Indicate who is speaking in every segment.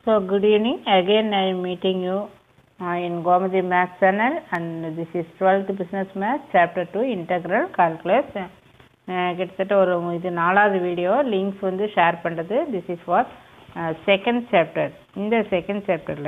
Speaker 1: So, good evening. Again, I am meeting you uh, in Gomadi Math channel, and this is 12th Business Math, Chapter 2, Integral Calculus. Uh, கிட்டத்தட்ட ஒரு இது நாலாவது video links வந்து share பண்ணுறது this is for second chapter இந்த second சாப்டரில்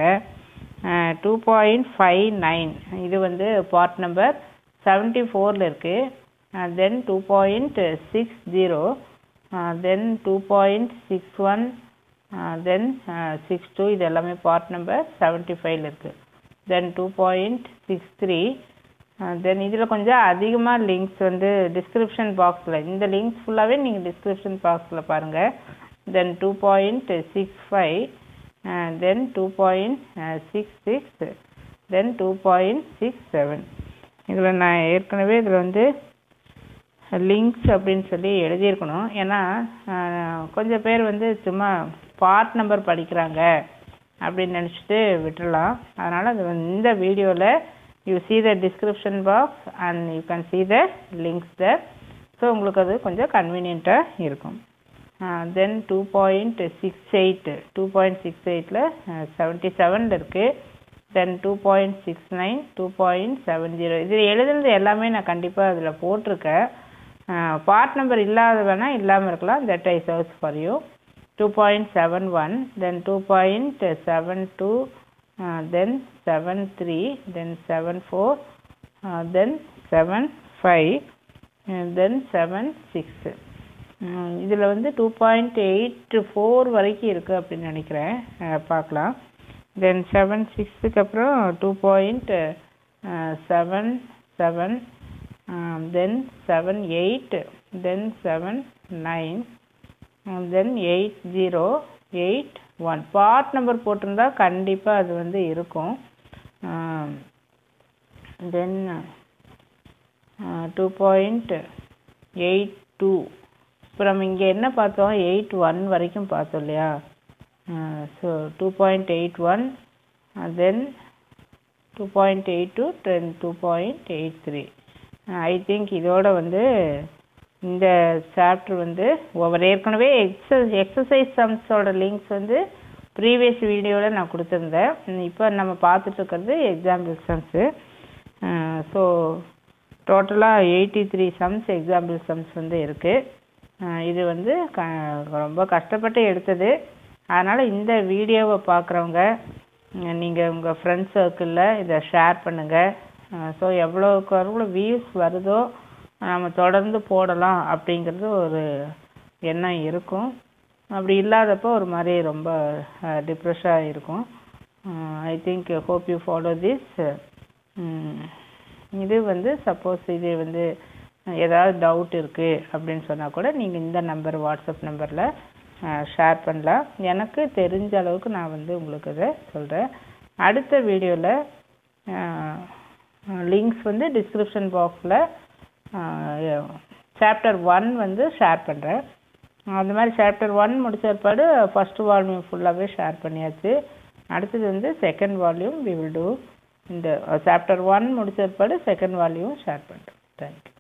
Speaker 1: two point five nine இது வந்து பார்ட் நம்பர் செவன்ட்டி ஃபோரில் இருக்குது then two point six zero then two point six one then six two இது எல்லாமே பார்ட் நம்பர் செவன்ட்டி ஃபைவ்ல இருக்குது then two point six three then இதில் கொஞ்சம் அதிகமாக லிங்க்ஸ் வந்து டிஸ்கிரிப்ஷன் பாக்ஸில் இந்த லிங்க்ஸ் ஃபுல்லாகவே நீங்கள் டிஸ்கிரிப்ஷன் பாக்ஸில் பாருங்கள் then two point six five then two point six six then two point six seven இதில் நான் ஏற்கனவே இதில் வந்து லிங்க்ஸ் அப்படின்னு சொல்லி எழுதியிருக்கணும் ஏன்னா கொஞ்சம் பேர் வந்து சும்மா பார்ட் நம்பர் படிக்கிறாங்க அப்படின்னு நினச்சிட்டு விட்டுடலாம் அதனால் அது வந்து இந்த வீடியோவில் you see the description box and you can see the links the so உங்களுக்கு அது கொஞ்சம் கன்வீனியண்ட்டாக இருக்கும் then two point six eight two point six எயிட்டில் செவன்ட்டி செவனில் இருக்குது then two point six nine two point seven zero இது எழுதுனது எல்லாமே நான் கண்டிப்பாக அதில் போட்டிருக்கேன் பார்ட் நம்பர் இல்லாத வேணால் இல்லாமல் இருக்கலாம் that I search for you two point seven one then two point seven two then seven three then seven four then seven five then seven six இதில் வந்து டூ பாயிண்ட் எயிட் ஃபோர் வரைக்கும் இருக்குது அப்படின்னு நினைக்கிறேன் பார்க்கலாம் தென் செவன் சிக்ஸுக்கு அப்புறம் two point seven seven then seven eight then seven nine then eight zero eight one part number போட்டிருந்தா கண்டிப்பாக அது வந்து இருக்கும் then two point eight two இப்போ நம்ம இங்கே என்ன பார்த்தோம் எயிட் ஒன் வரைக்கும் பார்த்தோம் இல்லையா so two point eight one then two point eight two then two point eight three I think இதோட வந்து இந்த சாப்டர் வந்து ஒவ்வொரு ஏற்கனவே எக்ஸஸ் எக்ஸசைஸ் சம்ஸோட லிங்க்ஸ் வந்து ப்ரீவியஸ் வீடியோவில் நான் கொடுத்துருந்தேன் இப்போ நம்ம பார்த்துட்டு இருக்கிறது எக்ஸாம்பிள் சம்ஸு ஸோ டோட்டலாக eighty three sums example sums வந்து இருக்குது இது வந்து க ரொம்ப கஷ்டப்பட்டு எடுத்தது அதனால் இந்த வீடியோவை பார்க்குறவங்க நீங்கள் உங்கள் ஃப்ரெண்ட்ஸ் சர்க்கிளில் இதை ஷேர் பண்ணுங்கள் ஸோ எவ்வளோக்கு எவ்வளோ வியூஸ் வருதோ நம்ம தொடர்ந்து போடலாம் அப்படிங்கிறது ஒரு எண்ணம் இருக்கும் அப்படி இல்லாதப்போ ஒரு மாதிரி ரொம்ப டிப்ரெஷாக இருக்கும் I think hope you follow this இது வந்து சப்போஸ் இது வந்து ஏதாவது டவுட் இருக்குது அப்படின்னு சொன்னால் கூட நீங்கள் இந்த நம்பர் வாட்ஸ்அப் நம்பரில் ஷேர் பண்ணலாம் எனக்கு தெரிஞ்ச அளவுக்கு நான் வந்து உங்களுக்கு இதை சொல்கிறேன் அடுத்த வீடியோவில் லிங்க்ஸ் வந்து டிஸ்கிரிப்ஷன் பாக்ஸில் சாப்டர் ஒன் வந்து ஷேர் பண்ணுறேன் அந்த மாதிரி சாப்டர் ஒன் முடிச்ச பிற்பாடு ஃபஸ்ட்டு வால்யூம் ஃபுல்லாகவே ஷேர் பண்ணியாச்சு அடுத்தது வந்து second volume we will do இந்த சாப்டர் ஒன் முடிச்ச பிற்பாடு செகண்ட் வால்யூம் ஷேர் பண்ணுறேன் தேங்க்யூ